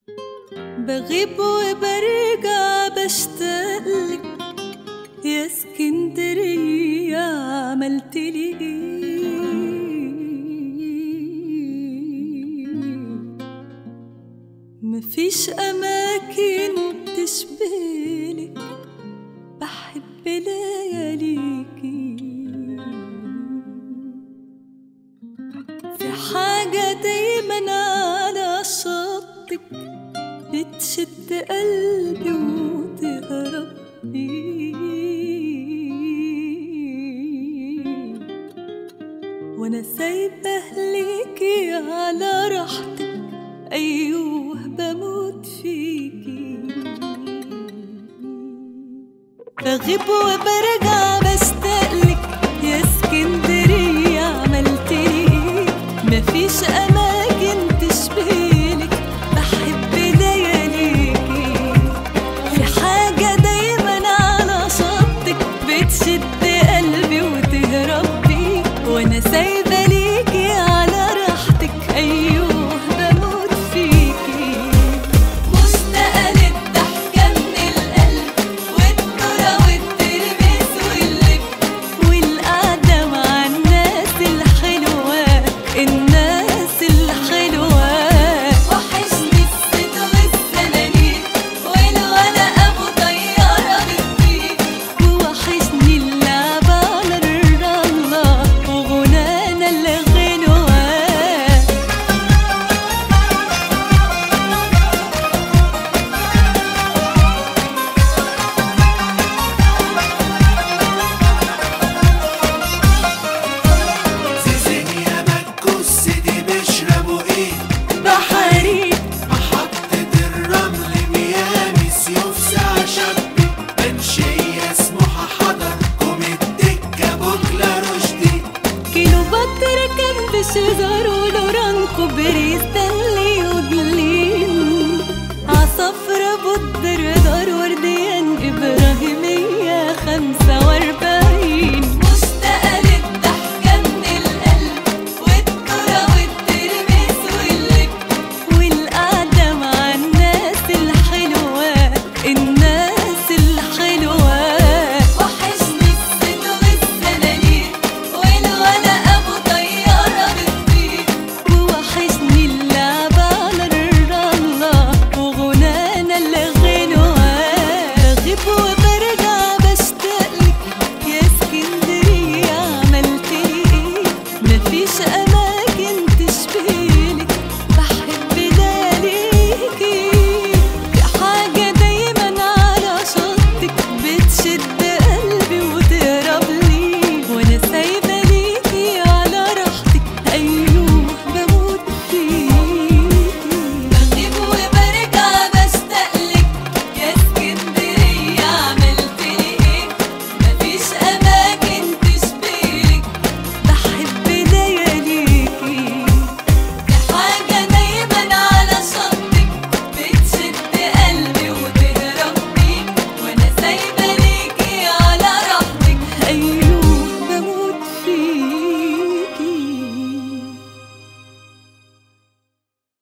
بغيب وبرجع بشتاقلك يا اسكندرية عملت لي مفيش أماكن تشبهلك بحب لياليكي في حاجة دايما على شطك بتشد قلبي وتهرب بيه وانا سايبه ليكي على راحتك ايوه بموت فيكي بغيب وبرجع بشتاقلك يا اسكندرية عملتلي ايه مفيش اماكن تشبهلك بحب لياليكي في حاجة دايما على شطك بتشد قلبي وتهرب بيه وانا سايبة ليكي على راحتك ايوه بموت فيكي مشتاقة للضحكة من القلب والذرة والترمس واللب والقعدة مع الناس الحلوة الناس الحلوة وحشني الصيد والسنانير والولا أبو طيارة بتطير ووحشني اللعب على الرملة وغنانا الغنوة زيزينيا مكوس دي بيشربوا ايه بحري محطة الرمل ميامي سيوف ساعة شبي منشية اسمها حضر قوم الدكة بكلة رشدي كيلو بطر كان بشجر ولوران كوبري ستانلي وجليم عصفرة بالدردار وردي